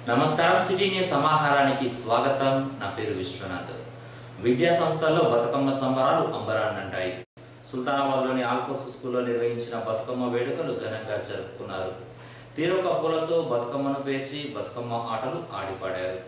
నమస్కారం city news సమాహారానికి స్వాగతం నా పేరు విశ్వనాథ్ విద్యా సంస్థల్లో బతుకమ్మ సంబరాలు అంబరాన్నంటాయి సుల్తానాబాద్లోని ఆల్ఫోర్స్ స్కూల్లో నిర్వహించిన బతుకమ్మ వేడుకలు ఘనంగా జరుపుకున్నారు తీరొక పూలతో బతుకమ్మను పేర్చి బతుకమ్మ ఆటలు ఆడిపాడారు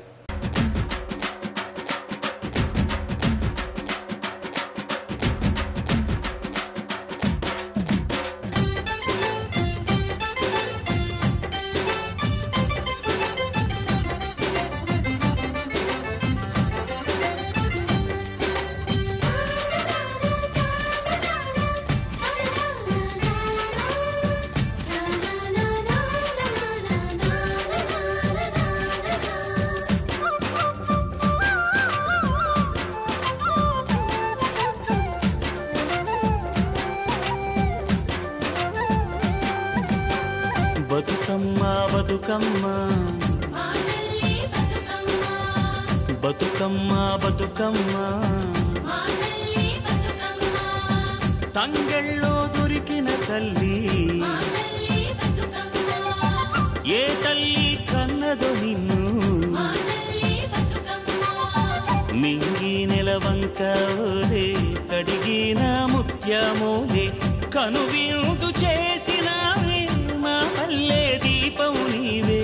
బతుకమ్మ బతుకమ్మ బతుకమ్మ బతుకమ్మ తంగెళ్ళో దొరికిన తల్లి ఏ తల్లి కన్నదో నిన్ను మింగి నెలవంక ఓలే కడిగిన ముత్యమోలే కనువిందు చేసినావే మా పల్లె దీపం నీవే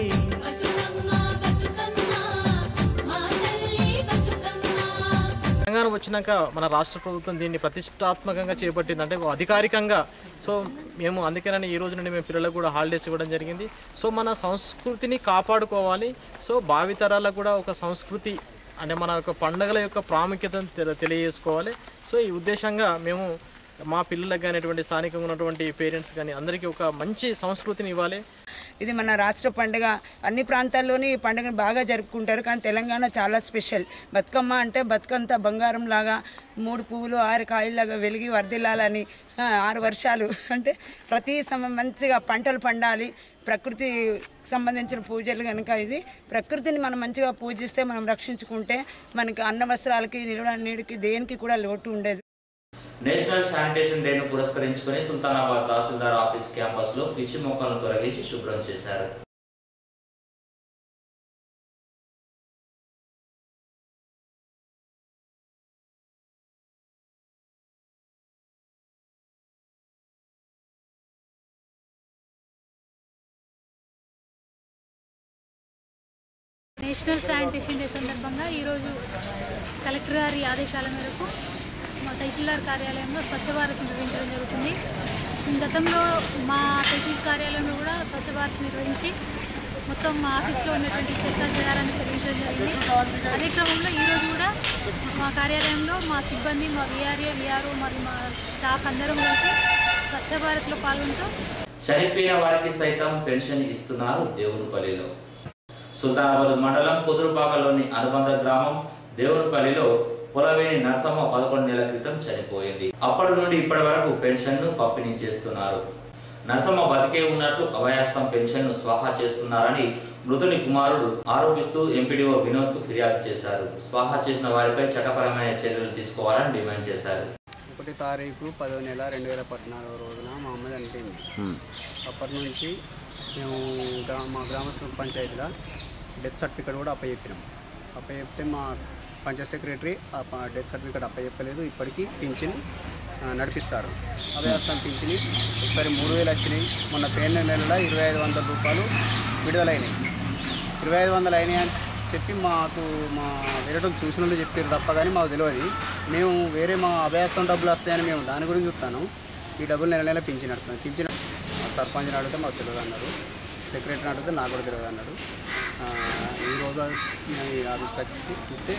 తెలంగాణ వచ్చినాక మన రాష్ట్ర ప్రభుత్వం దీన్ని ప్రతిష్టాత్మకంగా చేపట్టింది అంటే అధికారికంగా సో మేము అందుకేనని ఈ రోజు నుండి మేము పిల్లలకు కూడా హాలిడేస్ ఇవ్వడం జరిగింది సో మన సంస్కృతిని కాపాడుకోవాలి సో భావితరాలకు కూడా ఒక సంస్కృతి అంటే మన యొక్క పండుగల యొక్క ప్రాముఖ్యతను తెల- తెలియజేసుకోవాలి సో ఈ ఉద్దేశంగా మేము మా పిల్లలకు కానీ అటువంటి స్థానికంగా ఉన్నటువంటి పేరెంట్స్ కానీ అందరికీ ఒక మంచి సంస్కృతిని ఇవ్వాలి ఇది మన రాష్ట్ర పండుగ అన్ని ప్రాంతాల్లోని ఈ పండుగను బాగా జరుపుకుంటారు కానీ తెలంగాణ చాలా స్పెషల్ బతుకమ్మ అంటే బతుకంత బంగారం లాగా మూడు పువ్వులు ఆరు కాయల్లాగా వెలిగి వర్ధిల్లాలని ఆ, ఆరు వర్షాలు అంటే ప్రతి సమ మంచిగా పంటలు పండాలి ప్రకృతి సంబంధించిన పూజలు కనుక ఇది ప్రకృతిని మనం మంచిగా పూజిస్తే మనం రక్షించుకుంటే మనకి అన్న వస్త్రాలకి నిలువ నీడికి దేనికి కూడా లోటు ఉండేది నేషనల్ శానిటేషన్ డేను పురస్కరించుకుని సుల్తానాబాద్ తహసీల్దార్ ఆఫీస్ క్యాంపస్ లో పిచ్చి మొక్కలను తొలగించి శుభ్రం చేశారు నేషనల్ శానిటేషన్ డే సందర్భంగా ఈరోజు కలెక్టర్ గారి ఆదేశాల మేరకు మా తహసీల్దార్ కార్యాలయంలో స్వచ్ఛ భారత్ నిర్వహించడం జరుగుతుంది గతంలో మా తహసీల్ కార్యాలయంలో కూడా స్వచ్ఛ భారత్ నిర్వహించి మొత్తం మా ఆఫీస్లో ఉన్నటువంటి చెత్త చెదారాన్ని తొలగించడం జరిగింది అదే క్రమంలో ఈరోజు కూడా మా కార్యాలయంలో మా సిబ్బంది మా విఆర్ఏ విఆర్ఓ మరియు మా స్టాఫ్ అందరం కలిసి స్వచ్ఛ భారత్లో పాల్గొంటూ చనిపోయిన వారికి సైతం పెన్షన్ ఇస్తున్నారు దేవునిపల్లిలో సుల్తానాబాద్ మండలం కుదురుపాకలోని అనుబంధ గ్రామం దేవునిపల్లిలో పొలవేని నరసమ్మ పదకొండు నెలల క్రితం చనిపోయింది అప్పటి నుండి ఇప్పటి వరకు పెన్షన్ ను పంపిణీ చేస్తున్నారు నరసమ్మ బతికే ఉన్నట్లు అభయాస్తం పెన్షన్ ను స్వాహా చేస్తున్నారని మృతుని కుమారుడు ఆరోపిస్తూ ఎంపీడీఓ వినోద్ కు ఫిర్యాదు చేశారు స్వాహా చేసిన వారిపై చట్టపరమైన చర్యలు తీసుకోవాలని డిమాండ్ చేశారు ఒకటి తారీఖు పదో నెల రెండు వేల పద్నాలుగో రోజున మా అమ్మ చనిపోయింది అప్పటి నుంచి మేము గ్రా మా గ్రామ స- పంచాయతీలో డెత్ సర్టిఫికేట్ కూడా అప్పచెప్పినాం అప్పచెప్తే మా పంచాయత్ సెక్రటరీ ఆ ప- డెత్ సర్టిఫికేట్ అప్పచెప్పలేదు ఇప్పటికీ పింఛన్ ఆ, నడిపిస్తారు అభయాస్తం పింఛని ఒకసారి మూడు వేలు వచ్చినాయి మొన్న పేరు నెలలో ఇరవై ఐదు వందల రూపాయలు విడుదలైనాయి ఇరవై ఐదు వందలు అయినాయి అని చెప్పి మాకు మా వేరే వాళ్ళు చూసిన వాళ్ళు చెప్పారు తప్ప కానీ మాకు తెలియదు మేము వేరే మా అభయాసం డబ్బులు వస్తాయని మేము దాని గురించి చూస్తాను ఈ డబ్బులు నెల నెల పింఛన్ నడుతుంది పింఛన్ మా సర్పంచ్ని అడిగితే మాకు తెలియదు అన్నారు సెక్రటరీని అడిగితే నాకు కూడా తెలియదు అన్నాడు ఆ, ఈ రోజు నేను ఈ ఆఫీస్కి వచ్చి చూస్తే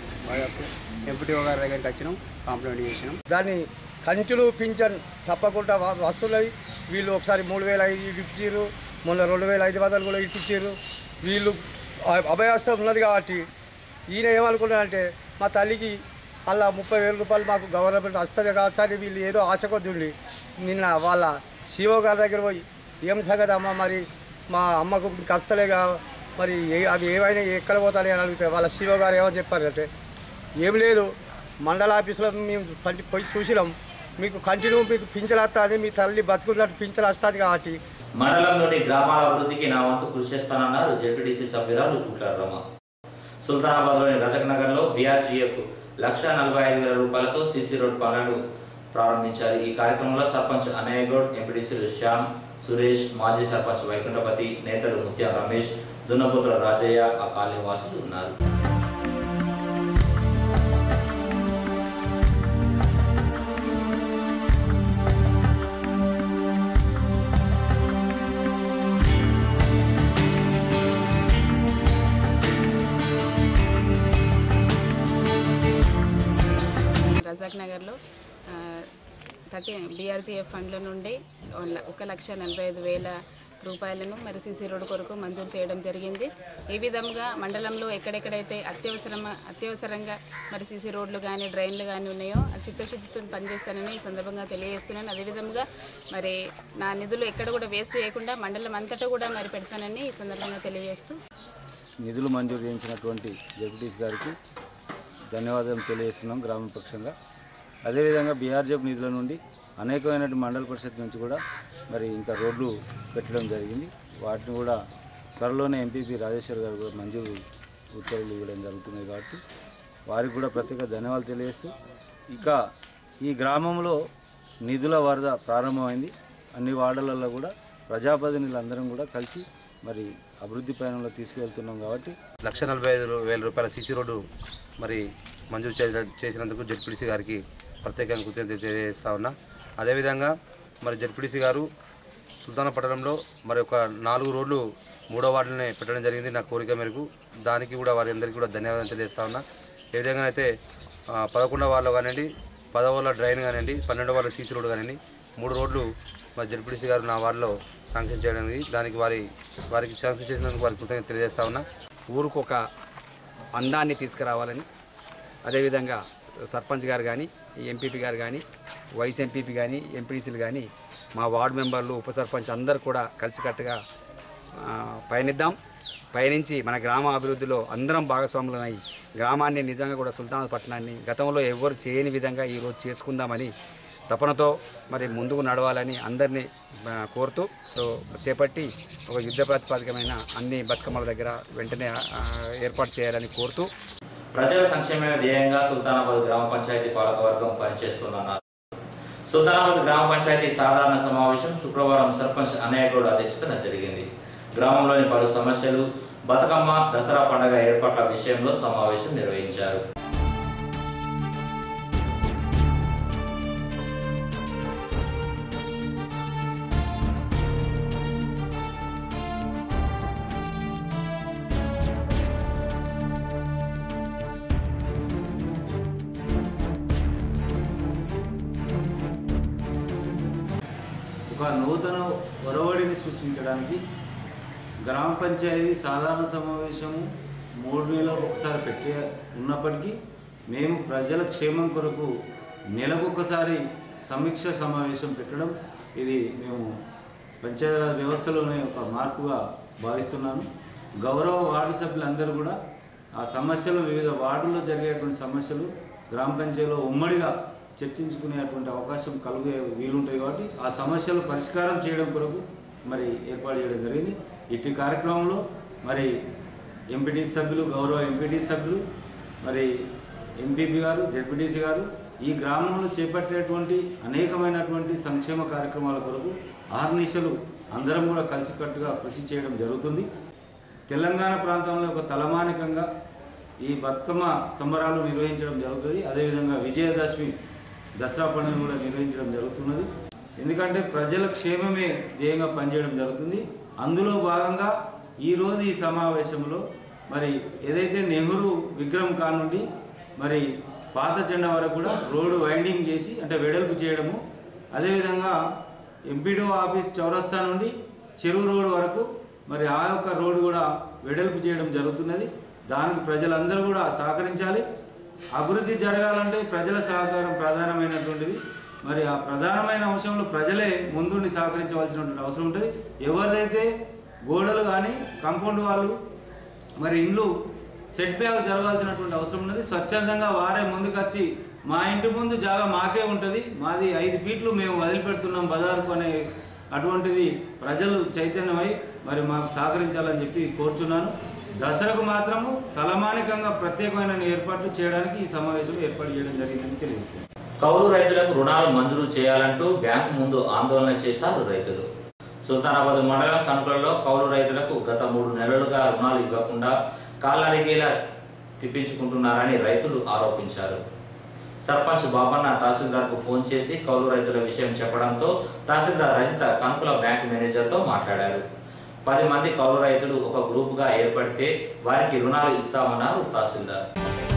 ఎంపీటీఓ గారి దగ్గరికి వచ్చినాం కాంప్లైంట్ చేసినాం దాన్ని కంచులు పింఛన్ తప్పకుండా వ- వస్తున్నాయి వీళ్ళు ఒకసారి మూడు వేల ఐదు ఇప్పించారు మొన్న రెండు వేల ఐదు వందలు కూడా ఇప్పించారు వీళ్ళు అ- అభయాస్తం ఉన్నది కాబట్టి ఈయన ఏమనుకున్నారంటే మా తల్లికి అలా ముప్పై వేల రూపాయలు మాకు గవర్నమెంట్ వస్తుంది కావచ్చు అని వీళ్ళు ఏదో ఆశ కొద్ది ఉండి నిన్న వాళ్ళ సీఓ గారి దగ్గర పోయి ఏం సంగతి అమ్మ మరి మా అమ్మకు కస్తలేగా మరి ఏ- అవి ఏమైనా ఎక్కడ పోతాయి అని అడిగితే వాళ్ళ సీఓ గారు ఏమని చెప్పారంటే ఏం లేదు మండల ఆఫీసులో మేము పంటి పోయి చూసినాం మీకు కంటిన్యూ మీకు పింఛన్ వస్తా అని మీ తల్లి బతుకున్నట్టు పింఛన్ వస్తుంది కాబట్టి మండలంలోని గ్రామాల అభివృద్ధికి నా వంతు కృషి చేస్తానన్నారు జెడ్పీటీసీ సభ్యురాలు కుట్ల రమ సుల్తానాబాద్లోని రజక్ నగర్లో బీఆర్జీఎఫ్ లక్ష నలభై ఐదు వేల రూపాయలతో సీసీ రోడ్ పనులను ప్రారంభించారు ఈ కార్యక్రమంలో సర్పంచ్ అనయ్య గౌడ్ ఎంపీటీసీలు శ్యామ్ సురేష్ మాజీ సర్పంచ్ వైకుంఠపతి నేతలు ముత్యం రమేష్ దున్నపుత్ర రాజయ్య ఆ కాలనీ వాసులు ఉన్నారు రజాక్ నగర్లో థర్టీ బీఆర్జీఎఫ్ ఫండ్ల నుండి ఒక- ఒక లక్ష నలభై ఐదు వేల రూపాయలను మరి సీసీ రోడ్డు కొరకు మంజూరు చేయడం జరిగింది ఈ విధంగా మండలంలో ఎక్కడెక్కడైతే అత్యవసరం అత్యవసరంగా మరి సీసీ రోడ్లు కానీ డ్రైన్లు కానీ ఉన్నాయో ఆ చిత్తశుద్ధితో పనిచేస్తానని ఈ సందర్భంగా తెలియజేస్తున్నాను అదేవిధంగా మరి నా నిధులు ఎక్కడ కూడా వేస్ట్ చేయకుండా మండలం అంతటా కూడా మరి పెడతానని ఈ సందర్భంగా తెలియజేస్తూ నిధులు మంజూరు చేయించినటువంటి జడ్పీటీసీ గారికి ధన్యవాదాలు తెలియజేస్తున్నాం గ్రామ పక్షంగా అదేవిధంగా బీఆర్జెఫ్ నిధుల నుండి అనేకమైనటువంటి మండల పరిషత్ నుంచి కూడా మరి ఇంకా రోడ్లు పెట్టడం జరిగింది వాటిని కూడా త్వరలోనే ఎంపీపీ రాజేశ్వర్ గారు కూడా మంజూరు ఉత్తర్వులు ఇవ్వడం జరుగుతుంది కాబట్టి వారికి కూడా ప్రత్యేక ధన్యవాదాలు తెలియజేస్తూ ఇక ఈ గ్రామంలో నిధుల వరద ప్రారంభమైంది అన్ని వార్డులలో కూడా ప్రజాప్రతినిధులందరం కూడా కలిసి మరి అభివృద్ధి పయనంలో తీసుకువెళ్తున్నాం కాబట్టి లక్ష నలభై ఐదు వేల రూపాయల సీసీ రోడ్డు మరి మంజూరు చే- చేసినందుకు జడ్పీడీసీ గారికి ప్రత్యేకంగా కృతజ్ఞత తెలియజేస్తా ఉన్నా అదేవిధంగా మరి జడ్పీడీసీ గారు సుల్తాన పట్టణంలో మరి ఒక నాలుగు రోడ్లు మూడో వార్డులనే పెట్టడం జరిగింది నా కోరిక మేరకు దానికి కూడా వారి అందరికీ కూడా ధన్యవాదాలు తెలియజేస్తా ఉన్నా ఏ విధంగా అయితే ఆ, పదకొండవ వార్డులో కానివ్వండి పదవ డ్రైన్ కానివ్వండి పన్నెండవ వార్డు సీసీ రోడ్డు కానివ్వండి మూడు రోడ్లు మరి జడ్పీడీసీ గారు నా వార్డులో శాంక్షన్ చేయడం జరిగింది. దానికి వారి వారికి శాంక్షన్ చేసినందుకు వారికి కృతజ్ఞత తెలియజేస్తా ఉన్నా ఊరికి ఒక అందాన్ని తీసుకురావాలని అదేవిధంగా సర్పంచ్ గారు కానీ ఎంపీపీ గారు కానీ వైస్ ఎంపీపీ కానీ ఎంపీసీలు కానీ మా వార్డు మెంబర్లు ఉప సర్పంచ్ అందరు కూడా కలిసికట్టుగా ఆ, పయనిద్దాం పయనించి మన గ్రామ అభివృద్ధిలో అందరం భాగస్వాములమై గ్రామాన్ని నిజంగా కూడా సుల్తాన్ పట్టణాన్ని గతంలో ఎవరు చేయని విధంగా ఈరోజు చేసుకుందామని తపనతో మరి ముందుకు నడవాలని అందరినీ ఆ, కోరుతూ సో చేపట్టి ఒక యుద్ధ ప్రాతిపాదికమైన అన్ని బతుకమ్మల దగ్గర వెంటనే ఆ, ఏర్పాటు చేయాలని కోరుతూ ప్రజల సంక్షేమమే ధ్యేయంగా సుల్తానాబాద్ గ్రామ పంచాయతీ పాలకవర్గం పనిచేస్తుందన్నారు సుల్తానాబాద్ గ్రామ పంచాయతీ సాధారణ సమావేశం శుక్రవారం సర్పంచ్ అనయ్యగౌడ్ అధ్యక్షతన జరిగింది గ్రామంలోని పలు సమస్యలు బతుకమ్మ దసరా పండుగ ఏర్పాట్ల విషయంలో సమావేశం నిర్వహించారు ఒక నూతన ఒరవడిని సృష్టించడానికి గ్రామ పంచాయతీ సాధారణ సమావేశము మూడు నెలలకు ఒకసారి పెట్టే ఉన్నప్పటికీ మేము ప్రజల క్షేమం కొరకు నెలకొకసారి సమీక్ష సమావేశం పెట్టడం ఇది మేము పంచాయతీరాజ్ వ్యవస్థలోనే ఒక మార్పుగా భావిస్తున్నాను గౌరవ వార్డు సభ్యులందరూ కూడా ఆ సమస్యలు వివిధ వార్డుల్లో జరిగేటువంటి సమస్యలు గ్రామ పంచాయతీలో ఉమ్మడిగా చర్చించుకునేటువంటి అవకాశం కలిగే వీలుంటాయి కాబట్టి ఆ సమస్యలు పరిష్కారం చేయడం కొరకు మరి ఏర్పాటు చేయడం జరిగింది ఇట్టి కార్యక్రమంలో మరి ఎంపీటీ సభ్యులు గౌరవ ఎంపీటీ సభ్యులు మరి ఎంపీపీ గారు జెడ్పీటీసీ గారు ఈ గ్రామంలో చేపట్టేటువంటి అనేకమైనటువంటి సంక్షేమ కార్యక్రమాల కొరకు ఆర్నిశలు అందరం కూడా కలిసికట్టుగా కృషి చేయడం జరుగుతుంది తెలంగాణ ప్రాంతంలో ఒక తలమానికంగా ఈ బతుకమ్మ సంబరాలు నిర్వహించడం జరుగుతుంది అదేవిధంగా విజయదశమి దసరా పండుగ కూడా నిర్వహించడం జరుగుతున్నది ఎందుకంటే ప్రజల క్షేమమే ధ్యేయంగా పనిచేయడం జరుగుతుంది అందులో భాగంగా ఈరోజు ఈ సమావేశంలో మరి ఏదైతే నెహ్రూ విగ్రహం కానుండి మరి పాత జెండా వరకు కూడా రోడ్డు వైండింగ్ చేసి అంటే వెడల్పు చేయడము అదేవిధంగా ఎంపీడీఓ ఆఫీస్ చౌరస్తా నుండి చెరువు రోడ్ వరకు మరి ఆ యొక్క రోడ్డు కూడా వెడల్పు చేయడం జరుగుతున్నది దానికి ప్రజలందరూ కూడా సహకరించాలి అభివృద్ధి జరగాలంటే ప్రజల సహకారం ప్రధానమైనటువంటిది మరి ఆ ప్రధానమైన అంశంలో ప్రజలే ముందుండి సహకరించవలసినటువంటి అవసరం ఉంటుంది ఎవరిదైతే గోడలు కానీ కాంపౌండ్ వాళ్ళు మరి ఇండ్లు సెట్ బ్యాక్ జరగాల్సినటువంటి అవసరం ఉన్నది స్వచ్ఛందంగా వారే ముందుకొచ్చి మా ఇంటి ముందు జాగా మాకే ఉంటుంది మాది ఐదు ఫీట్లు మేము వదిలిపెడుతున్నాం బజార్కు అనే అటువంటిది ప్రజలు చైతన్యమై మరి మాకు సహకరించాలని చెప్పి కోరుచున్నాను దసరాకు మాత్రము తలమానికంగా ప్రత్యేకమైన ఏర్పాట్లు చేయడానికి ఈ సమావేశం ఏర్పాటు చేయడం జరిగిందని తెలియజేస్తుంది కౌలు రైతులకు రుణాలు మంజూరు చేయాలంటూ బ్యాంకు ముందు ఆందోళన చేశారు రైతులు సుల్తానాబాద్ మండలం కనుకలలో కౌలు రైతులకు గత మూడు నెలలుగా రుణాలు ఇవ్వకుండా కాళ్ళరిగేలా తిప్పించుకుంటున్నారని రైతులు ఆరోపించారు సర్పంచ్ బాబన్న తహసీల్దార్కు ఫోన్ చేసి కౌలు రైతుల విషయం చెప్పడంతో తహసీల్దార్ రజిత కనుకుల బ్యాంకు మేనేజర్తో మాట్లాడారు పది మంది కౌలు రైతులు ఒక గ్రూపుగా ఏర్పడితే వారికి రుణాలు ఇస్తామన్నారు తహసీల్దార్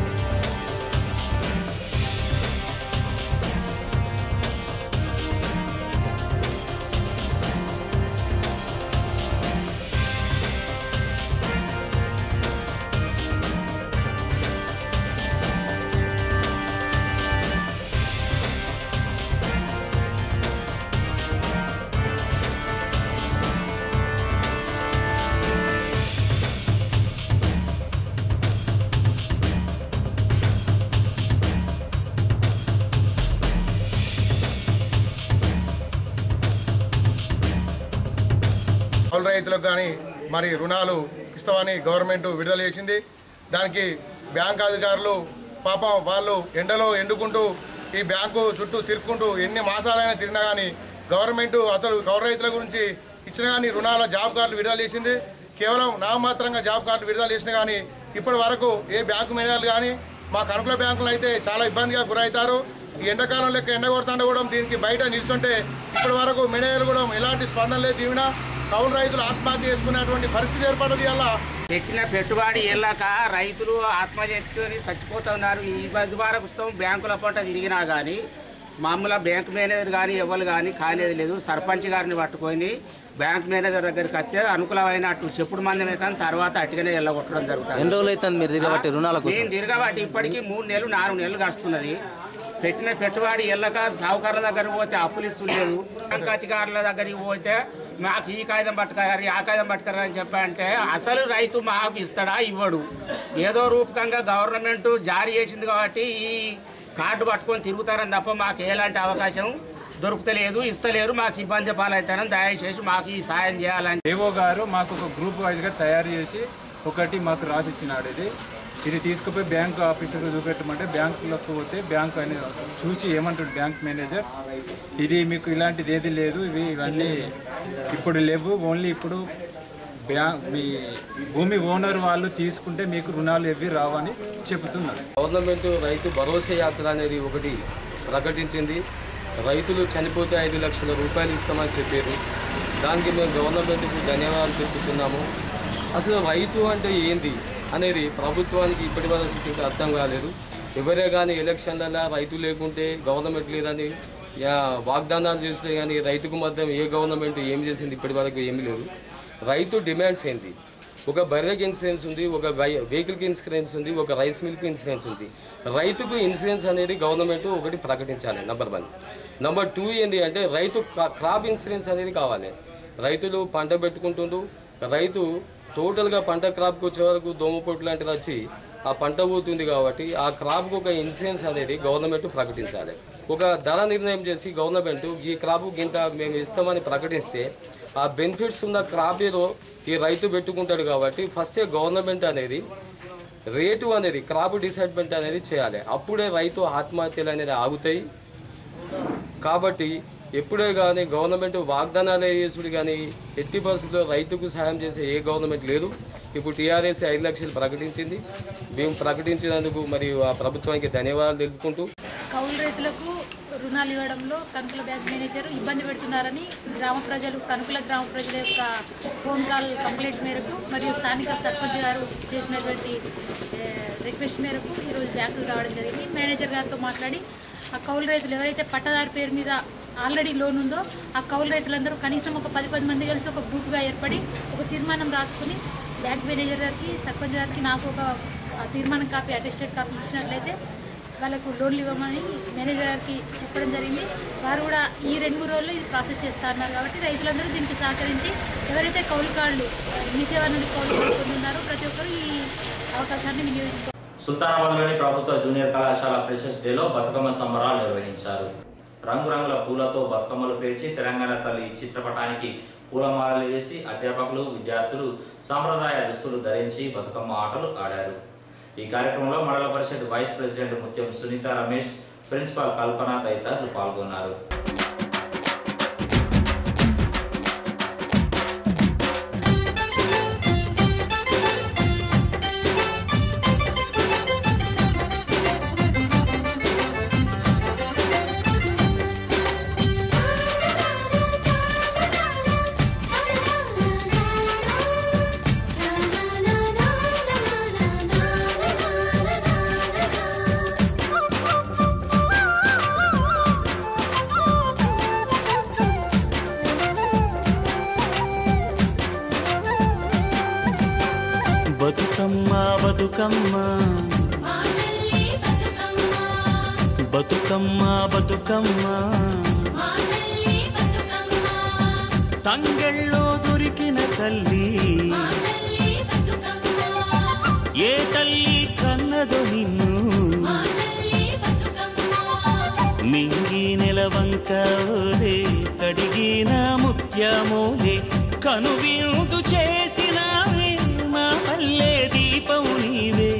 కౌలు రైతులకు కానీ మరి రుణాలు ఇస్తామని గవర్నమెంట్ విడుదల చేసింది దానికి బ్యాంక్ అధికారులు పాపం వాళ్ళు ఎండలో ఎండుకుంటూ ఈ బ్యాంకు చుట్టూ తిరుక్కుంటూ ఎన్ని మాసాలైనా తిరిగినా కానీ గవర్నమెంట్ అసలు కౌలు రైతుల గురించి ఇచ్చిన కానీ రుణాల జాబ్ కార్డులు విడుదల చేసింది కేవలం నామమాత్రంగా జాబ్ కార్డులు విడుదల చేసిన కానీ ఇప్పటి వరకు ఏ బ్యాంకు మేనేజర్లు కానీ మా కనుకల బ్యాంకులు అయితే చాలా ఇబ్బందిగా గురవుతారు ఈ ఎండాకాలం లెక్క ఎండ కొడుతుండే కూడా దీనికి బయట నిల్చుంటే ఇప్పటి వరకు మేనేజర్ కూడా ఎలాంటి స్పందన లేదు దీవిన కౌలు రైతులు ఆత్మహత్య చేసుకునేటువంటి పరిస్థితి ఏర్పడదు అలా పెట్టిన పెట్టుబడి వెళ్ళాక రైతులు ఆత్మహత్య చేసుకొని చచ్చిపోతున్నారు ఈ మధ్య వరకు పుస్తకం బ్యాంకుల పంట తిరిగినా కానీ మామూలు బ్యాంక్ మేనేజర్ కానీ ఎవరు కానీ కాలేదు లేదు సర్పంచ్ గారిని పట్టుకొని బ్యాంక్ మేనేజర్ దగ్గరికి వస్తే అనుకూలమైన అటు చెప్పుడు మందమే కానీ తర్వాత అటుగానే వెళ్ళగొట్టడం జరుగుతుంది ఎన్ని రోజులు అవుతుంది మీరు తిరగబట్టి రుణాల కోసం నేను తిరగబట్టి ఇప్పటికీ మూడు నెలలు నాలుగు నెలలు గడుస్తున్నది పెట్టిన పెట్టుబడి వెళ్ళక సావుకారుల దగ్గరికి పోతే అప్పులు ఇస్తులేదు బ్యాంక్ అధికారుల దగ్గరికి పోతే మాకు ఈ కాగితం పట్టుకారు ఆ కాగితం పట్టుకారు అని చెప్పంటే అసలు రైతు మాకు ఇస్తాడా ఇవ్వడు ఏదో రూపకంగా గవర్నమెంట్ జారీ చేసింది కాబట్టి ఈ కార్డు పట్టుకొని తిరుగుతారని తప్ప మాకు ఎలాంటి అవకాశం దొరుకుతలేదు ఇస్తలేరు మాకు ఇబ్బంది పాలవుతారని దయచేసి మాకు ఈ సాయం చేయాలని ఏవో గారు మాకు ఒక గ్రూప్ వైజ్గా తయారు చేసి ఒకటి మాకు రాసి ఇచ్చినాడు ఇది ఇది తీసుకుపోయి బ్యాంక్ ఆఫీసర్కి చూపెట్టమంటే బ్యాంకులకు పోతే బ్యాంక్ అని చూసి ఏమంటాడు బ్యాంక్ మేనేజర్ ఇది మీకు ఇలాంటిది ఏది లేదు ఇవి ఇవన్నీ ఇప్పుడు లేవు ఓన్లీ ఇప్పుడు బ్యాంక్ మీ భూమి ఓనర్ వాళ్ళు తీసుకుంటే మీకు రుణాలు ఎవి రావని చెబుతున్నారు గవర్నమెంట్ రైతు భరోసా యాత్ర అనేది ఒకటి ప్రకటించింది రైతులు చనిపోతే ఐదు లక్షల రూపాయలు ఇస్తామని చెప్పారు దానికి మేము గవర్నమెంట్కు ధన్యవాదాలు తెలుపుతున్నాము అసలు రైతు అంటే ఏంది అనేది ప్రభుత్వానికి ఇప్పటి వరకు ఇంకా అర్థం కాలేదు ఎవరే కానీ ఎలక్షన్లలో రైతు లేకుంటే గవర్నమెంట్ లేదని యా, వాగ్దానాలు చేస్తే కానీ రైతుకు మాత్రం ఏ గవర్నమెంట్ ఏం చేసింది ఇప్పటి వరకు ఏమీ లేదు రైతు డిమాండ్స్ ఏంటి ఒక బర్రెకి ఇన్సూరెన్స్ ఉంది ఒక వై- వెహికల్కి ఇన్సూరెన్స్ ఉంది ఒక రైస్ మిల్క్ ఇన్సూరెన్స్ ఉంది రైతుకు ఇన్సూరెన్స్ అనేది గవర్నమెంట్ ఒకటి ప్రకటించాలి నెంబర్ వన్ నెంబర్ టూ ఏంటి అంటే రైతు క్రా- క్రాప్ ఇన్సూరెన్స్ అనేది కావాలి రైతులు పంట పెట్టుకుంటుండ్రు రైతు టోటల్గా పంట క్రాప్కి వచ్చే వరకు దోమపోటు లాంటిది వచ్చి ఆ పంట పోతుంది కాబట్టి ఆ క్రాప్కి ఒక ఇన్సూరెన్స్ అనేది గవర్నమెంట్ ప్రకటించాలి ఒక ధర నిర్ణయం చేసి గవర్నమెంట్ ఈ క్రాప్ గింత మేము ఇస్తామని ప్రకటిస్తే ఆ బెనిఫిట్స్ ఉన్న క్రాప్ ఏదో ఈ రైతు పెట్టుకుంటాడు కాబట్టి ఫస్టే గవర్నమెంట్ అనేది రేటు అనేది క్రాప్ డిసైడ్మెంట్ అనేది చేయాలి అప్పుడే రైతు ఆత్మహత్యలు అనేది ఆగుతాయి కాబట్టి ఎప్పుడే కానీ గవర్నమెంట్ వాగ్దానాలు చేసుడు కానీ ఎట్టి పరిస్థితుల్లో రైతుకు సాయం చేసే ఏ గవర్నమెంట్ లేదు ఇప్పుడు టీఆర్ఎస్ ఐదు లక్షలు ప్రకటించింది మేము ప్రకటించినందుకు మరియు ఆ ప్రభుత్వానికి ధన్యవాదాలు తెలుపుకుంటూ కౌలు రైతులకు రుణాలు ఇవ్వడంలో కనుకుల బ్యాంక్ మేనేజర్ ఇబ్బంది పెడుతున్నారని గ్రామ ప్రజలు కనుకుల గ్రామ ప్రజల యొక్క ఫోన్ కాల్ కంప్లైంట్ మేరకు మరియు స్థానిక సర్పంచ్ గారు చేసినటువంటి ఏ, రిక్వెస్ట్ మేరకు ఈరోజు బ్యాంకుకు రావడం జరిగింది మేనేజర్ గారితో మాట్లాడి ఆ కౌలు రైతులు ఎవరైతే పట్టదారు పేరు మీద ఆల్రెడీ లోన్ ఉందో ఆ కౌలు రైతులందరూ కనీసం ఒక పది పది మంది కలిసి ఒక గ్రూప్గా ఏర్పడి ఒక తీర్మానం రాసుకుని బ్యాంక్ మేనేజర్ గారికి సర్పంచ్ గారికి నాకు ఒక ఆ తీర్మానం కాపీ అటెస్టెడ్ కాపీ ఇచ్చినట్లయితే వాళ్ళకు లోన్లు ఇవ్వమని మేనేజర్ గారికి చెప్పడం జరిగింది వారు కూడా ఈ రెండు మూడు రోజుల్లో ఇది ప్రాసెస్ చేస్తా అన్నారు కాబట్టి రైతులందరూ దీనికి సహకరించి ఎవరైతే కౌలు కార్డులు మీ సేవ నుండి కౌలు కార్డు పొందున్నారో ప్రతి ఒక్కరు ఈ అవకాశాన్ని వినియోగించుకోవాలి సుల్తానాబాద్లోని ప్రభుత్వ జూనియర్ కళాశాల ఫ్రెషర్స్ డేలో బతుకమ్మ సంబరాలు నిర్వహించారు రంగురంగుల పూలతో బతుకమ్మలు పేర్చి తెలంగాణ తల్లి చిత్రపటానికి పూలమాలలు వేసి అధ్యాపకులు విద్యార్థులు సాంప్రదాయ దుస్తులు ధరించి బతుకమ్మ ఆటలు ఆడారు ఈ కార్యక్రమంలో మండల పరిషత్ వైస్ ప్రెసిడెంట్ ముత్యం సునీత రమేష్ ప్రిన్సిపాల్ కల్పన తదితరులు పాల్గొన్నారు బతుకమ్మ బతుకమ్మ బతుకమ్మ బతుకమ్మ తంగెళ్ళో దొరికిన తల్లి ఏ తల్లి కన్నదో నిన్ను మింగి నెలవంక ఓలే కడిగిన ముత్యమోలే కనువిందు చేసినావే మా పల్లె దీపం నీవే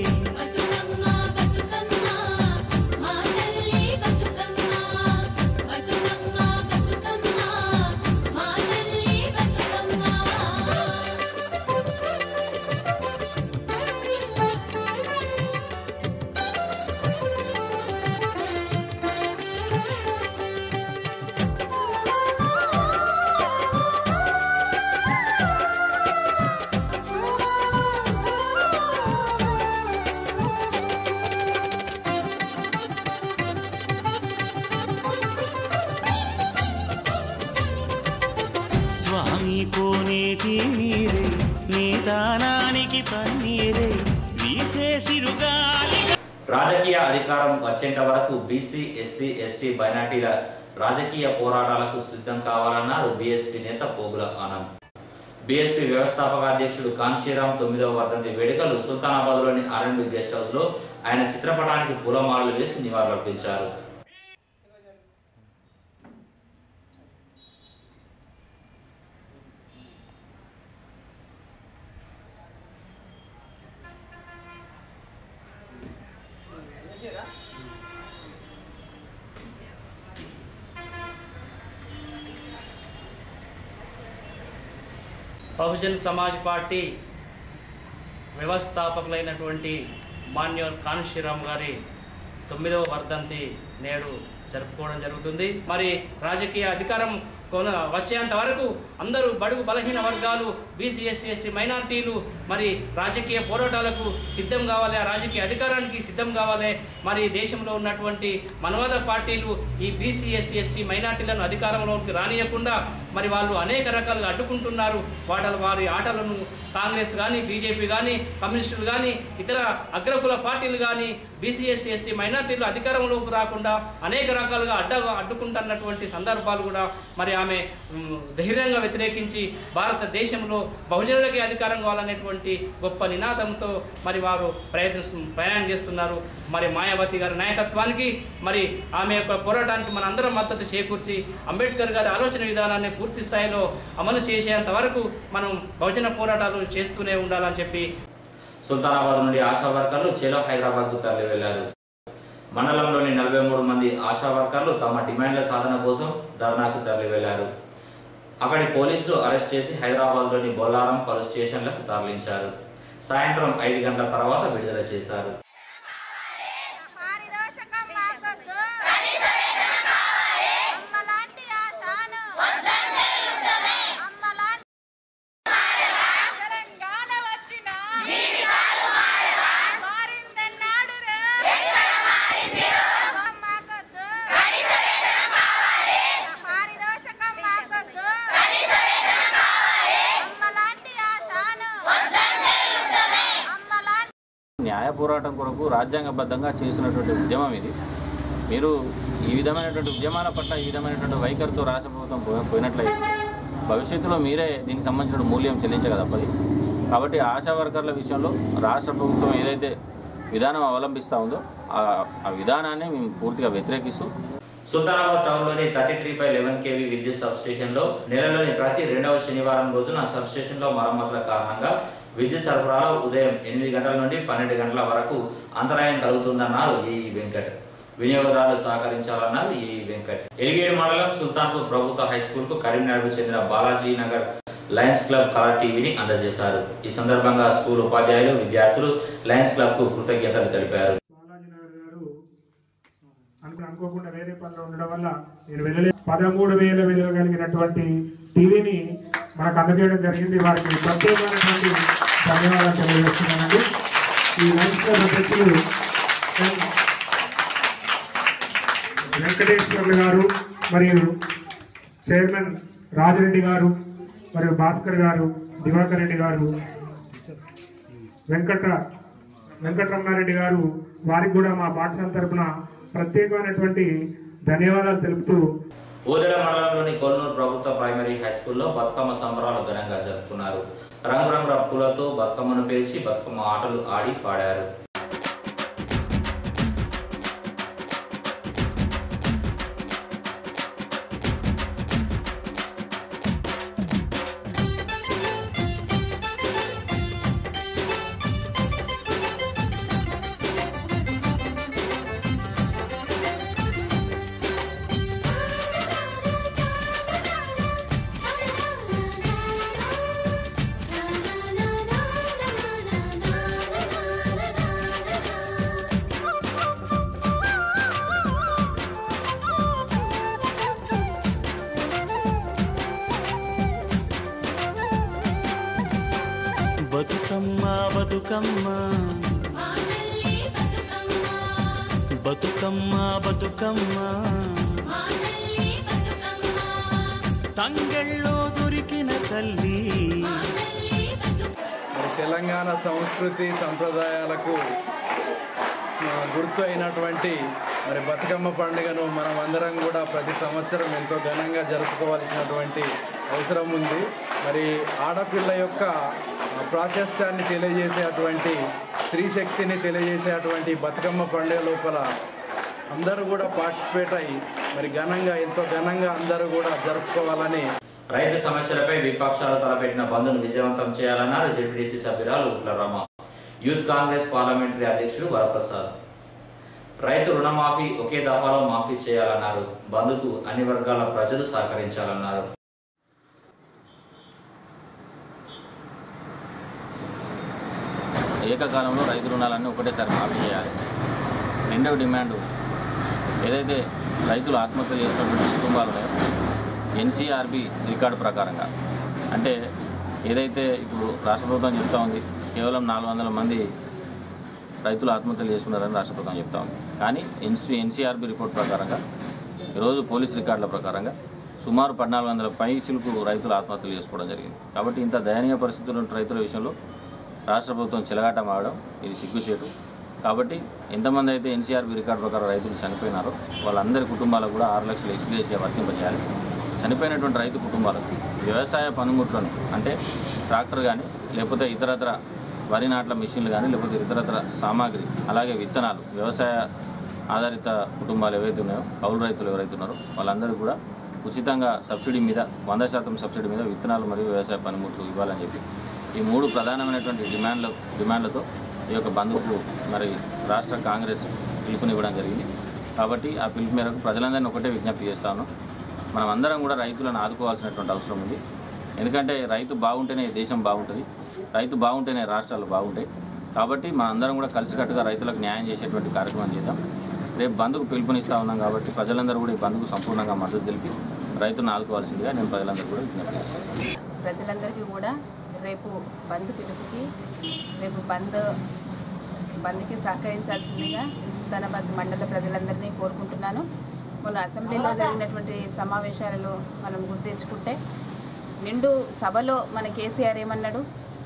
స్వామి కోనేటి నీరే నీ దానానికి పన్నీరే వీసే సిరుగాలి రాజకీయ అధికారం వచ్చేంత వరకు బీసీ ఎస్సీ ఎస్టీ మైనార్టీల రాజకీయ పోరాటాలకు సిద్ధం కావాలన్నారు బీఎస్పీ నేత పోగుల ఆనంద్ బీఎస్పీ వ్యవస్థాపక అధ్యక్షుడు కాన్షీరామ్ తొమ్మిదవ వర్ధంతి వేడుకలు సుల్తానాబాద్లోని ఆర్ఎండ్బి గెస్ట్ హౌస్లో ఆయన చిత్రపటానికి పూలమాలలు వేసి నివాళులర్పించారు బహుజన్ సమాజ్ పార్టీ వ్యవస్థాపకులైనటువంటి మాన్యోర్ కాన్షీరామ్ గారి తొమ్మిదవ వర్ధంతి నేడు జరుపుకోవడం జరుగుతుంది మరి రాజకీయ అధికారం కొన వచ్చేంత వరకు అందరూ బడుగు బలహీన వర్గాలు బీసీ ఎస్సీ ఎస్టీ మైనార్టీలు మరి రాజకీయ పోరాటాలకు సిద్ధం కావాలి ఆ రాజకీయ అధికారానికి సిద్ధం కావాలి మరి దేశంలో ఉన్నటువంటి మనవాద పార్టీలు ఈ బీసీ ఎస్సీ ఎస్టీ మైనార్టీలను అధికారంలోకి రానియకుండా మరి వాళ్ళు అనేక రకాలుగా అడ్డుకుంటున్నారు వాటి వారి ఆటలను కాంగ్రెస్ కానీ బీజేపీ కానీ కమ్యూనిస్టులు కానీ ఇతర అగ్రకుల పార్టీలు కానీ బీసీ ఎస్సీ ఎస్టీ మైనార్టీలు అధికారంలోకి రాకుండా అనేక రకాలుగా అడ్డ అడ్డుకుంటున్నటువంటి సందర్భాలు కూడా మరి ఆమె మ్, ధైర్యంగా వ్యతిరేకించి భారతదేశంలో బహుజనులకి అధికారం కావాలనేటువంటి గొప్ప నినాదంతో మరి వారు ప్రయత్నిస్తు ప్రయాణం చేస్తున్నారు మరి మాయావతి గారి నాయకత్వానికి మరి ఆమె యొక్క పోరాటానికి మన అందరం మద్దతు చేకూర్చి అంబేద్కర్ గారి ఆలోచన విధానాన్ని పూర్తి స్థాయిలో అమలు చేసేంత వరకు మనం బహుజన పోరాటాలు చేస్తూనే ఉండాలని చెప్పి సుల్తానాబాద్ నుండి ఆశా వర్కర్లు చేలో హైదరాబాద్కు తరలి వెళ్లారు మండలంలోని నలభై మూడు మంది ఆశా వర్కర్లు తమ డిమాండ్ల సాధన కోసం ధర్నాకు తరలి వెళ్లారు అక్కడి పోలీసులు అరెస్ట్ చేసి హైదరాబాద్లోని బొల్లారం పలు స్టేషన్లకు తరలించారు సాయంత్రం ఐదు గంటల తర్వాత విడుదల చేశారు న్యాయ పోరాటం కొరకు రాజ్యాంగబద్ధంగా చేస్తున్నటువంటి ఉద్యమం ఇది మీరు ఈ విధమైనటువంటి ఉద్యమాల పట్ల ఈ విధమైనటువంటి వైఖరితో రాష్ట్ర ప్రభుత్వం పోయి- పోయినట్లయితే భవిష్యత్తులో మీరే దీనికి సంబంధించిన మూల్యం చెల్లించక తప్పది కాబట్టి ఆశా వర్కర్ల విషయంలో రాష్ట్ర ప్రభుత్వం ఏదైతే విధానం అవలంబిస్తూ ఉందో ఆ ఆ విధానాన్ని మేము పూర్తిగా వ్యతిరేకిస్తూ సుల్తానాబాద్ టౌన్లోని thirty three by eleven KV విద్యుత్ సబ్స్టేషన్లో నెలలోని ప్రతి రెండవ శనివారం రోజున సబ్స్టేషన్లో మరమ్మతుల కారణంగా విద్యుత్ సరఫరాలో ఉదయం ఎనిమిది గంటల నుండి పన్నెండు గంటల వరకు అంతరాయం కలుగుతుందన్నారు ఈ వెంకట్ వినియోగదారులు సహకరించాలన్నారు ఈ వెంకట్ ఎలిగేడు మండలం సుల్తాన్పూర్ ప్రభుత్వ హై స్కూల్ కు కరీంనగర్కు చెందిన Balaji Nagar lions club colour టీవీని అందజేశారు ఈ సందర్భంగా స్కూల్ ఉపాధ్యాయులు విద్యార్థులు లయన్స్ క్లబ్ కు కృతజ్ఞతలు తెలిపారు అనుకు అనుకోకుండా వేరే పనిలో ఉండడం వల్ల నేను వెళ్ళలే పదమూడు వేల విలువ కలిగినటువంటి టీవీని మనకు అందజేయడం జరిగింది వారికి ప్రత్యేకమైనటువంటి ధన్యవాదాలు తెలియజేస్తున్నానండి ఈ లైన్స్ క్లబ్ అధ్యక్షులు ఎన్ వెంకటేశ్వర్లు గారు మరియు చైర్మన్ రాజిరెడ్డి గారు మరియు భాస్కర్ గారు దివాకర్ రెడ్డి గారు వెంకట వెంకటరమణారెడ్డి గారు వారికి కూడా మా పాఠశాల తరపున ప్రత్యేకమైనటువంటి ధన్యవాదాలు తెలుపుతూ ఊదల మండలంలోని కొల్లూరు ప్రభుత్వ ప్రైమరీ హై స్కూల్లో బతుకమ్మ సంబరాలు ఘనంగా జరుపుకున్నారు రంగురంగుల పూలతో బతుకమ్మను పేర్చి బతుకమ్మ ఆటలు ఆడి పాడారు బతుకమ్మ బతుకమ్మ బతుకమ్మ బతుకమ్మ తంగెళ్ళో దొరికిన తల్లి మరి తెలంగాణ సంస్కృతి సంప్రదాయాలకు స్మ- గుర్తు అయినటువంటి మరి బతుకమ్మ పండుగను మనం అందరం కూడా ప్రతి సంవత్సరం ఎంతో ఘనంగా జరుపుకోవాల్సినటువంటి అవసరం ఉంది మరి ఆడపిల్ల యొక్క ఆ, ప్రాశస్త్యాన్ని తెలియజేసేటువంటి స్త్రీ శక్తిని తెలియజేసేటువంటి బతుకమ్మ పండుగ లోపల అందరూ కూడా పార్టిసిపేట్ అయ్యి మరి ఘనంగా ఎంతో ఘనంగా అందరూ కూడా జరుపుకోవాలని రైతు సమస్యలపై విపక్షాలు తలపెట్టిన బంద్ను విజయవంతం చేయాలన్నారు జెడ్పీటీసీ సభ్యురాలు ఉట్ల రమ యూత్ కాంగ్రెస్ పార్లమెంటరీ అధ్యక్షుడు వరప్రసాద్ రైతు రుణమాఫీ ఒకే దఫాలో మాఫీ చేయాలన్నారు బంద్కు అన్ని వర్గాల ప్రజలు సహకరించాలన్నారు ఏకకాలంలో రైతు రుణాలన్నీ ఒకటేసారి మాఫీ చేయాలి రెండవ డిమాండ్ ఏదైతే రైతులు ఆత్మహత్యలు చేసినటువంటి కుటుంబాలు ఉన్నాయో ఎన్సీఆర్బి రికార్డు ప్రకారంగా అంటే ఏదైతే ఇప్పుడు రాష్ట్ర ప్రభుత్వం చెప్తా ఉంది కేవలం నాలుగు వందల మంది రైతులు ఆత్మహత్యలు చేసుకున్నారని రాష్ట్ర ప్రభుత్వం చెప్తా ఉంది కానీ ఎన్సీ ఎన్సీఆర్బి రిపోర్ట్ ప్రకారంగా ఈరోజు పోలీస్ రికార్డుల ప్రకారంగా సుమారు పద్నాలుగు వందల పై చిలుకు రైతులు ఆత్మహత్యలు చేసుకోవడం జరిగింది కాబట్టి ఇంత దయనీయ పరిస్థితులు ఉన్న రైతుల విషయంలో రాష్ట్ర ప్రభుత్వం చిలగాట మారడం ఇది సిగ్గుచేటు కాబట్టి ఎంతమంది అయితే ఎన్సీఆర్బి రికార్డు ప్రకారం రైతులు చనిపోయినారో వాళ్ళందరి కుటుంబాలకు కూడా ఆరు లక్షల ఎక్స్గ్రేషియా వర్తింపజేయాలి చనిపోయినటువంటి రైతు కుటుంబాలకు వ్యవసాయ పనిముట్లను అంటే ట్రాక్టర్ కానీ లేకపోతే ఇతరత్ర వరి నాట్ల మిషన్లు కానీ లేకపోతే ఇతరత్ర సామాగ్రి అలాగే విత్తనాలు వ్యవసాయ ఆధారిత కుటుంబాలు ఏవైతే ఉన్నాయో కౌలు రైతులు ఎవరైతే ఉన్నారో వాళ్ళందరూ కూడా ఉచితంగా సబ్సిడీ మీద వంద శాతం సబ్సిడీ మీద విత్తనాలు మరియు వ్యవసాయ పనిముట్లు ఇవ్వాలని చెప్పి ఈ మూడు ప్రధానమైనటువంటి డిమాండ్ల డిమాండ్లతో ఈ యొక్క బంధుకు మరి రాష్ట్ర కాంగ్రెస్ పిలుపునివ్వడం జరిగింది కాబట్టి ఆ పిలుపు మేరకు ప్రజలందరినీ ఒకటే విజ్ఞప్తి చేస్తాను మనం అందరం కూడా రైతులను ఆదుకోవాల్సినటువంటి అవసరం ఉంది ఎందుకంటే రైతు బాగుంటేనే దేశం బాగుంటుంది రైతు బాగుంటేనే రాష్ట్రాలు బాగుంటాయి కాబట్టి మన అందరం కూడా కలిసికట్టుగా రైతులకు న్యాయం చేసేటువంటి కార్యక్రమం చేద్దాం రేపు బంధుకు పిలుపునిస్తా ఉన్నాం కాబట్టి ప్రజలందరూ కూడా ఈ బంధుకు సంపూర్ణంగా మద్దతు తెలిపి రైతును ఆదుకోవాల్సిందిగా నేను ప్రజలందరూ కూడా విజ్ఞప్తి చేస్తాను ప్రజలందరికీ కూడా రేపు బంద్ పిలుపుకి రేపు బంద్ బంద్కి సహకరించాల్సిందిగా ధనబాద్ మండల ప్రజలందరినీ కోరుకుంటున్నాను మొన్న అసెంబ్లీలో జరిగినటువంటి సమావేశాలలో మనం గుర్తు తెచ్చుకుంటే నిండు సభలో మన కేసీఆర్ ఏమన్నాడు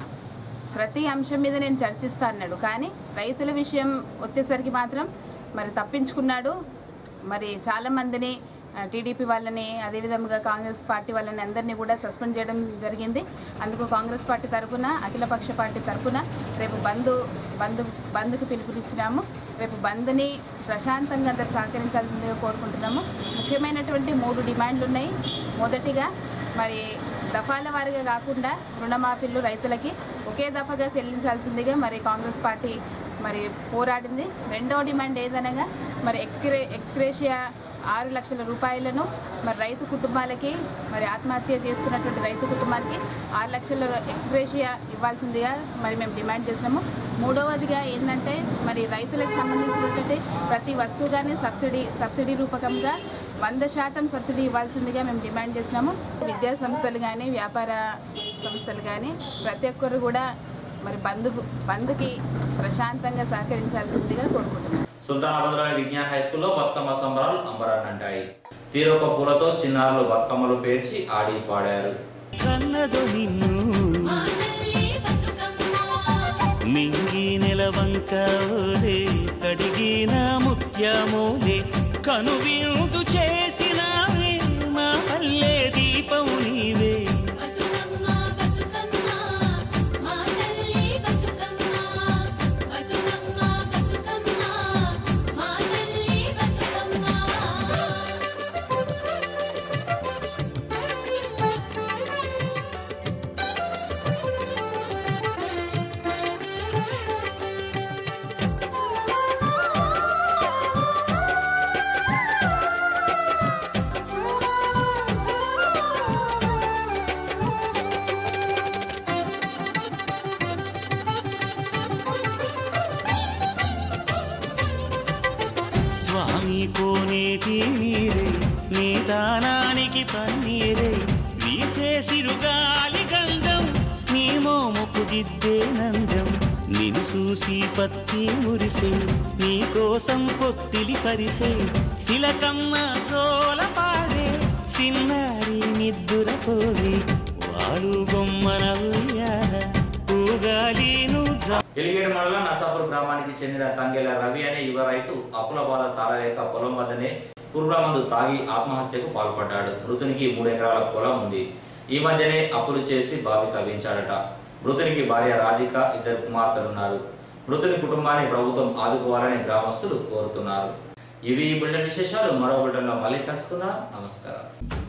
ప్రతి అంశం మీద నేను చర్చిస్తా అన్నాడు కానీ రైతుల విషయం వచ్చేసరికి మాత్రం మరి తప్పించుకున్నాడు మరి చాలామందిని టీడీపీ వాళ్ళని అదేవిధంగా కాంగ్రెస్ పార్టీ వాళ్ళని అందరినీ కూడా సస్పెండ్ చేయడం జరిగింది అందుకు కాంగ్రెస్ పార్టీ తరఫున అఖిలపక్ష పార్టీ తరఫున రేపు బంద్ బంద్ బంద్కు పిలుపునిచ్చినాము రేపు బంద్ని ప్రశాంతంగా అందరు సహకరించాల్సిందిగా కోరుకుంటున్నాము ముఖ్యమైనటువంటి మూడు డిమాండ్లు ఉన్నాయి మొదటిగా మరి దఫాల వారీగా కాకుండా రుణమాఫీలు రైతులకి ఒకే దఫాగా చెల్లించాల్సిందిగా మరి కాంగ్రెస్ పార్టీ మరి పోరాడింది రెండో డిమాండ్ ఏదనగా మరి ఎక్స్గ్రే ఎక్స్గ్రేషియా ఆరు లక్షల రూపాయలను మరి రైతు కుటుంబాలకి మరి ఆత్మహత్య చేసుకున్నటువంటి రైతు కుటుంబానికి ఆరు లక్షల ఎక్స్గ్రేషియా ఇవ్వాల్సిందిగా మరి మేము డిమాండ్ చేసినాము మూడవదిగా ఏంటంటే మరి రైతులకు సంబంధించినటువంటి ప్రతి వస్తువు కానీ సబ్సిడీ సబ్సిడీ రూపకంగా వంద శాతం సబ్సిడీ ఇవ్వాల్సిందిగా మేము డిమాండ్ చేసినాము విద్యా సంస్థలు కానీ వ్యాపార సంస్థలు కానీ ప్రతి ఒక్కరు కూడా మరి బంధు బంధుకి ప్రశాంతంగా సహకరించాల్సిందిగా కోరుకుంటున్నాను సుల్తానాబాద్లోని విజ్ఞాన్ హై స్కూల్లో బతుకమ్మ సంబరాలు అంబరాన్నంటాయి తీరొక పూలతో చిన్నారులు బతుకమ్మలు పేర్చి ఆడి పాడారు కన్నదు నిన్ను మింగి నెలవంక ఓలే కడిగిన ముత్యమోలే కనువిందు చేసినావే మా పల్లె దీపం నీవే స్వామి కోనేటి నీరే నీ దానానికి పన్నీరే వీసే సిరుగాలి గంధం నీ మోముకు దిద్దే నందం నిన్ను చూసి పత్తి మురిసే నీ కోసం పొత్తిలి పరిసే శిలకమ్మ చోల పాడే సిన్నారి నిద్దుర పోవే వాడు బొమ్మన ఉయ్యాల ఊగాలి నువ్వు ఎలిగేడు మండలం నర్సాపూర్ గ్రామానికి చెందిన తంగెల రవి అనే యువ రైతు అప్పుల బాధ తాళలేక పొలం వద్దనే పుర్రమందు తాగి ఆత్మహత్యకు పాల్పడ్డాడు మృతునికి మూడు ఎకరాల పొలం ఉంది ఈ మధ్యనే అప్పులు చేసి బావి తవ్వించాడట మృతునికి భార్య రాధిక ఇద్దరు కుమార్తెలున్నారు మృతుని కుటుంబాన్ని ప్రభుత్వం ఆదుకోవాలని గ్రామస్తులు కోరుతున్నారు ఇవి ఈ బులెటిన్ విశేషాలు మరో బులెటిన్లో మళ్ళీ కలుసుకుందాం నమస్కారం